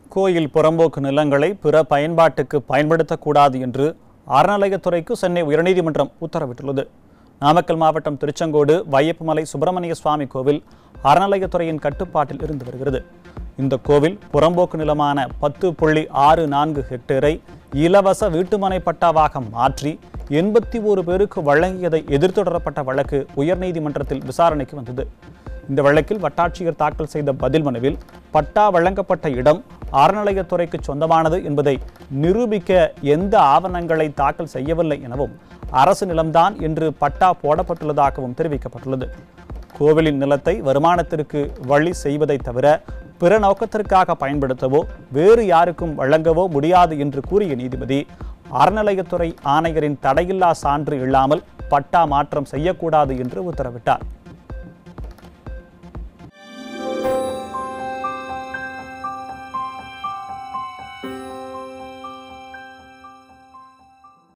கோயில் புறம்போக்கு நிலங்களை பிற பயன்பாட்டுக்கு பயன்படுத்தக்கூடாது என்று அறநிலையத்துறைக்கு சென்னை உயர்நீதிமன்றம் உத்தரவிட்டுள்ளது நாமக்கல் மாவட்டம் திருச்செங்கோடு வையப்பமலை சுப்பிரமணிய சுவாமி கோவில் அறநிலையத்துறையின் கட்டுப்பாட்டில் இருந்து வருகிறது இந்த கோவில் புறம்போக்கு நிலமான பத்து புள்ளி ஆறு நான்கு ஹெக்டேரை இலவச வீட்டுமனை பட்டாவாக மாற்றி எண்பத்தி ஒரு பேருக்கு வழங்கியதை எதிர்த்து தொடரப்பட்ட வழக்கு உயர்நீதிமன்றத்தில் விசாரணைக்கு வந்தது இந்த வழக்கில் வட்டாட்சியர் தாக்கல் செய்த பதில் மனுவில் பட்டா வழங்கப்பட்ட இடம் அறநிலையத்துறைக்கு சொந்தமானது என்பதை நிரூபிக்க எந்த ஆவணங்களை தாக்கல் செய்யவில்லை எனவும் அரசு நிலம்தான் என்று பட்டா போடப்பட்டுள்ளதாகவும் தெரிவிக்கப்பட்டுள்ளது கோவிலின் நிலத்தை வருமானத்திற்கு வழி செய்வதை தவிர பிற நோக்கத்திற்காக பயன்படுத்தவோ வேறு யாருக்கும் வழங்கவோ முடியாது என்று கூறிய நீதிபதி அறநிலையத்துறை ஆணையரின் தடையில்லா சான்று இல்லாமல் பட்டா மாற்றம் செய்யக்கூடாது என்று உத்தரவிட்டார்